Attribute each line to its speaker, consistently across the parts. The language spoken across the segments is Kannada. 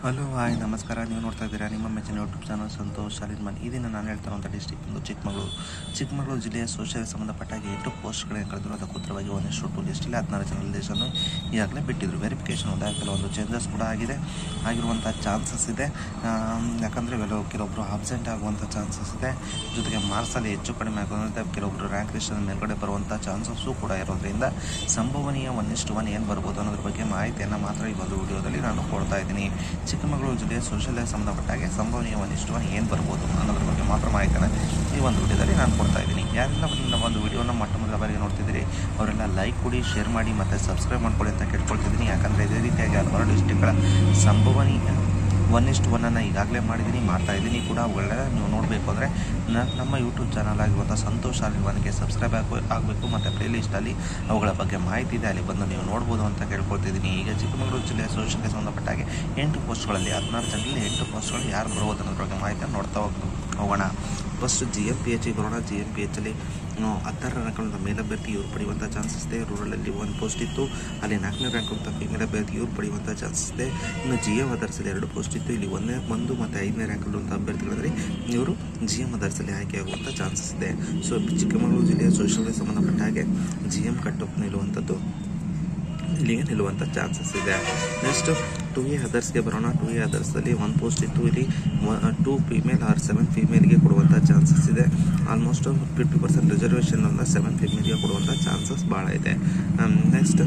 Speaker 1: ಹಲೋ ಹಾಯ್ ನಮಸ್ಕಾರ ನೀವು ನೋಡ್ತಾ ಇದ್ದೀರಾ ನಿಮ್ಮ ಮೆಚ್ಚಿನ ಯೂಟ್ಯೂಬ್ ಚಾನಲ್ ಸಂತೋಷ್ ಶಾಲಿನ್ಮನ್ ಇದನ್ನು ನಾನು ಹೇಳ್ತಾರಂಥ ಡಿಸ್ಟಿಕ್ ಒಂದು ಚಿಕ್ಕಮಗಳೂರು ಚಿಕ್ಕಮಗಳೂರು ಜಿಲ್ಲೆಯ ಸೋಷಿಯಲ್ ಸಂಬಂಧಪಟ್ಟ ಹಾಗೆ ಎಂಟು ಪೋಸ್ಟ್ಗಳೇನು ಕಳೆದ್ರು ಅದಕ್ಕೆ ಉತ್ತರವಾಗಿ ಒಂದಷ್ಟು ಟು ಲಿಸ್ಟಲ್ಲಿ ಹದಿನಾರು ಜನ ಲಿಸ್ಟನ್ನು ಈಗಾಗಲೇ ಬಿಟ್ಟಿದ್ರು ವೆರಿಫಿಕೇಷನ್ ಹೋದಾಗ ಕೆಲವೊಂದು ಚೇಂಜಸ್ ಕೂಡ ಆಗಿದೆ ಆಗಿರುವಂಥ ಚಾನ್ಸಸ್ ಇದೆ ಆಮ್, ಯಾಕಂದರೆ ಕೆಲವು ಕೆಲವೊಬ್ಬರು ಅಬ್ಸೆಂಟ್ ಆಗುವಂಥ ಚಾನ್ಸಸ್ ಇದೆ ಜೊತೆಗೆ ಮಾರ್ಕ್ಸಲ್ಲಿ ಹೆಚ್ಚು ಕಡಿಮೆ ಆಗೋದ್ರಿಂದ ಕೆಲವೊಬ್ಬರು ರ್ಯಾಂಕ್ ಲಿಸ್ಟಲ್ಲಿ ಮೇಲ್ಗಡೆ ಬರುವಂಥ ಚಾನ್ಸಸ್ಸು ಕೂಡ ಇರೋದ್ರಿಂದ ಸಂಭವನೀಯ ಒನ್ ಇಷ್ಟು ಒನ್ ಏನು ಬರ್ಬೋದು ಅನ್ನೋದ್ರ ಬಗ್ಗೆ ಮಾಹಿತಿಯನ್ನು ಮಾತ್ರ ಈ ಒಂದು ವಿಡಿಯೋದಲ್ಲಿ ನಾನು ಕೊಡ್ತಾ ಇದ್ದೀನಿ ಚಿಕ್ಕಮಗಳೂರು ಜಿಲ್ಲೆಯ ಸೋಷಲ್ ಸಂಬಂಧಪಟ್ಟ ಹಾಗೆ ಸಂಭವನೀಯ ಒನ್ ಇಷ್ಟು ಒನ್ ಏನು ಬರ್ಬೋದು ಅನ್ನೋದ್ರ ಬಗ್ಗೆ ಮಾತ್ರ ಮಾಹಿತಿಯನ್ನು ಈ ಒಂದು ವಿಡಿಯೋದಲ್ಲಿ ನಾನು ಕೊಡ್ತಾ ಇದ್ದೀನಿ ಯಾರೆಲ್ಲ ನನ್ನ ಒಂದು ವಿಡಿಯೋನ ಮೊಟ್ಟ ಮೊದಲ ಬಾರಿಗೆ ನೋಡ್ತಿದ್ದೀರಿ ಅವರೆಲ್ಲ ಲೈಕ್ ಕೊಡಿ ಶೇರ್ ಮಾಡಿ ಮತ್ತು ಸಬ್ಸ್ಕ್ರೈಬ್ ಮಾಡ್ಕೊಳ್ಳಿ ಅಂತ ಕೇಳ್ಕೊಳ್ತಿದ್ದೀನಿ ಯಾಕಂದರೆ ಇದೇ ರೀತಿಯಾಗಿ ಹಲವಾರು ಡಿಸ್ಟಿಕ್ಗಳ ಸಂಭವನೀಯ ಒನ್ ಇಷ್ಟು ಒನ್ನನ್ನು ಈಗಾಗಲೇ ಮಾಡಿದ್ದೀನಿ ಮಾಡ್ತಾ ಇದ್ದೀನಿ ಕೂಡ ಅವುಗಳನ್ನ ನೀವು ನೋಡಬೇಕು ಅಂದರೆ ನಮ್ಮ ಯೂಟ್ಯೂಬ್ ಚಾನಲ್ ಆಗಿರುವಂಥ ಸಂತೋಷ್ ಅಲ್ಲಿವನಿಗೆ ಸಬ್ಸ್ಕ್ರೈಬ್ ಆಗಬೇಕು ಆಗಬೇಕು ಮತ್ತು ಪ್ಲೇಲಿಸ್ಟಲ್ಲಿ ಅವುಗಳ ಬಗ್ಗೆ ಮಾಹಿತಿ ಇದೆ ಅಲ್ಲಿ ಬಂದು ನೀವು ನೋಡ್ಬೋದು ಅಂತ ಕೇಳ್ಕೊಳ್ತಿದ್ದೀನಿ ಈಗ ಚಿಕ್ಕಮಗಳೂರು ಜಿಲ್ಲೆಯ ಸೋಷಲ್ಗೆ ಸಂಬಂಧಪಟ್ಟ ಹಾಗೆ ಎಂಟು ಪೋಸ್ಟ್ಗಳಲ್ಲಿ ಹದಿನಾರು ಜನರಲ್ಲಿ ಎಂಟು ಪೋಸ್ಟ್ಗಳು ಯಾರು ಬರ್ಬೋದು ಅನ್ನೋದ್ರ ಬಗ್ಗೆ ಮಾಹಿತಿಯನ್ನು ನೋಡ್ತಾ ಹೋಗ್ ಹೋಗೋಣ ಫಸ್ಟ್ ಜಿ ಎಮ್ ಪಿ ಎಚ್ಗೆ ಬರೋಣ ಜಿ ಎಮ್ ಪಿ ಎಚ್ಚಲ್ಲಿ ಹತ್ತಾರು ರ್ಯಾಂಕ್ಗಳಿಂದ ಮೇಲಭ್ಯರ್ಥಿ ಇವ್ರು ಪಡೆಯುವಂಥ ಚಾನ್ಸಸ್ ಇದೆ ರೂರಲಲ್ಲಿ ಒಂದು ಪೋಸ್ಟ್ ಇತ್ತು ಅಲ್ಲಿ ನಾಲ್ಕನೇ ರ್ಯಾಂಕ್ ಅಂತ ಫಿಮೇಲ್ ಅಭ್ಯರ್ಥಿ ಇವ್ರು ಪಡೆಯುವಂಥ ಚಾನ್ಸಸ್ ಇದೆ ಇನ್ನು ಜಿ ಎಮ್ ಅದರ್ಸಲ್ಲಿ ಎರಡು ಪೋಸ್ಟ್ ಇತ್ತು ಇಲ್ಲಿ ಒಂದನೇ ಒಂದು ಮತ್ತು ಐದನೇ ರ್ಯಾಂಕಲ್ಲಿರುವಂಥ ಅಭ್ಯರ್ಥಿಗಳಿದ್ರೆ ಇವರು ಜಿ ಎಮ್ ಅದರ್ಸಲ್ಲಿ ಆಯ್ಕೆಯಾಗುವಂಥ ಚಾನ್ಸಸ್ ಇದೆ ಸೊ ಚಿಕ್ಕಮಗಳೂರು ಜಿಲ್ಲೆಯ ಸೋಷಲ್ಗೆ ಸಂಬಂಧಪಟ್ಟ ಹಾಗೆ ಜಿ ಎಮ್ ಕಟ್ ನಿಲ್ಲುವಂಥದ್ದು ಇಲ್ಲಿಗೆ ನಿಲ್ಲುವಂಥ ಚಾನ್ಸಸ್ ಇದೆ ನೆಕ್ಸ್ಟ್ ಟು ಎ ಅದರ್ಸ್ಗೆ ಬರೋಣ ಟು ಎ ಅದರ್ಸಲ್ಲಿ ಒಂದು ಪೋಸ್ಟ್ ಇತ್ತು ಇಲ್ಲಿ ಟೂ ಫಿಮೇಲ್ ಆರ್ ಸೆವೆನ್ ಫಿಮೇಲ್ಗೆ ಕೊಡುವಂಥ ಚಾನ್ಸಸ್ ಇದೆ ಆಲ್ಮೋಸ್ಟ್ ಫಿಫ್ಟಿ ಪರ್ಸೆಂಟ್ ರಿಸರ್ವೇಷನ್ನ ಸೆವೆನ್ ಫಿಮೇಲ್ಗೆ ಕೊಡುವಂಥ ಚಾನ್ಸಸ್ ಭಾಳ ಇದೆ ನೆಕ್ಸ್ಟ್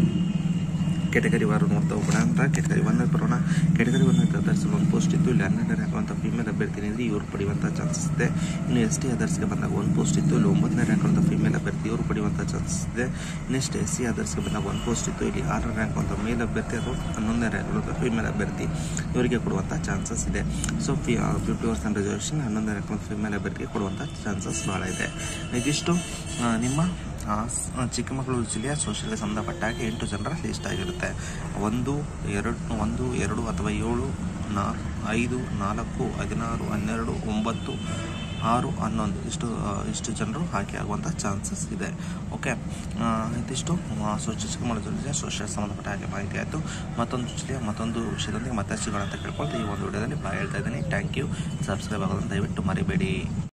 Speaker 1: ಕೆಟಗರಿ ವಾರು ನೋಡ್ತಾ ಹೋಗೋಣ ಅಂತ ಕೆಟಗರಿ ಒನ್ನಲ್ಲಿ ಬರೋಣ ಕೆಟಗರಿ ಒನ್ ಅದರ್ಸಲ್ಲಿ ಒಂದು ಪೋಸ್ಟ್ ಇತ್ತು ಇಲ್ಲಿ ಹನ್ನೆರಡನೇ ರ್ಯಾಂಕ್ ಅಂತ ಫಿಮೇಲ್ ಅಭ್ಯರ್ಥಿ ಇದ್ರೆ ಇವರು ಪಡೆಯುವಂಥ ಚಾನ್ಸಸ್ ಇದೆ ಇನ್ನು ಎಸ್ ಟಿ ಅದರ್ಸ್ಗೆ ಬಂದಾಗ ಒಂದು ಪೋಸ್ಟ್ ಇತ್ತು ಇಲ್ಲಿ ಒಂಬತ್ತನೇ ರ್ಯಾಂಕ್ ಅಂತ ಫಿಮೇಲ್ ಅಭ್ಯರ್ಥಿ ಇವರು ಪಡೆಯುವಂಥ ಚಾನ್ಸಸ್ ಇದೆ ನೆಕ್ಸ್ಟ್ ಎಸ್ ಸಿ ಅದರ್ಸ್ಗೆ ಬಂದಾಗ ಒಂದು ಪೋಸ್ಟ್ ಇತ್ತು ಇಲ್ಲಿ ಆರನೇ ರ್ಯಾಂಕ್ ಅಂತ ಮೇಲ್ ಅಭ್ಯರ್ಥಿ ಅಥವಾ ಹನ್ನೊಂದನೇ ರ್ಯಾಂಕ್ ಅಂತ ಫಿಮೇಲ್ ಅಭ್ಯರ್ಥಿ ಇವರಿಗೆ ಕೊಡುವಂಥ ಚಾನ್ಸಸ್ ಇದೆ so fi fifty percent reservation ಹನ್ನೊಂದನೇ ರ್ಯಾಂಕ್ ಅಂತ ಫಿಮೇಲ್ ಅಭ್ಯರ್ಥಿಗೆ ಕೊಡುವಂಥ ಚಾನ್ಸಸ್ ಭಾಳ ಇದೆ ಇದಿಷ್ಟು ಆ, ನಿಮ್ಮ ಆ, ಸ್- ಚಿಕ್ಕಮಗಳೂರು ಜಿಲ್ಲೆಯ ಸೋಷಲ್ಗೆ ಸಂಬಂಧಪಟ್ಟ ಹಾಗೆ ಎಂಟು ಜನರ ಲಿಸ್ಟ್ ಆಗಿರುತ್ತೆ ಒಂದು ಎರಡು ಒಂದು ಎರಡು ಅಥವಾ ಏಳು ನಾ ಐದು ನಾಲ್ಕು ಹದಿನಾರು ಹನ್ನೆರಡು ಒಂಬತ್ತು ಆರು ಹನ್ನೊಂದು ಇಷ್ಟು ಆ, ಇಷ್ಟು ಜನರು ಆಯ್ಕೆ ಆಗುವಂಥ ಚಾನ್ಸಸ್ ಇದೆ ಓಕೆ ಆ, ಇದಿಷ್ಟು ಆ, ಸೊ ಚಿಕ್ಕಮಗಳೂರು ಜಿಲ್ಲೆಯ ಸೋಷಲ್ ಸಂಬಂಧಪಟ್ಟ ಹಾಗೆ ಮಾಹಿತಿ ಆಯಿತು ಮತ್ತೊಂದು ಜಿಲ್ಲೆಯ ಮತ್ತೊಂದು ವಿಷಯದೊಂದಿಗೆ ಮತ್ತೆ ಸಿಗೋಣ ಅಂತ ಕೇಳ್ಕೊಳ್ತಾ ಈ ಒಂದು ವಿಡಿಯೋದಲ್ಲಿ ಬಾಯ್ ಹೇಳ್ತಾ ಇದ್ದೀನಿ ಥ್ಯಾಂಕ್ ಯು ಸಬ್ಸ್ಕ್ರೈಬ್ ಆಗೋದನ್ನು ದಯವಿಟ್ಟು ಮರಿಬೇಡಿ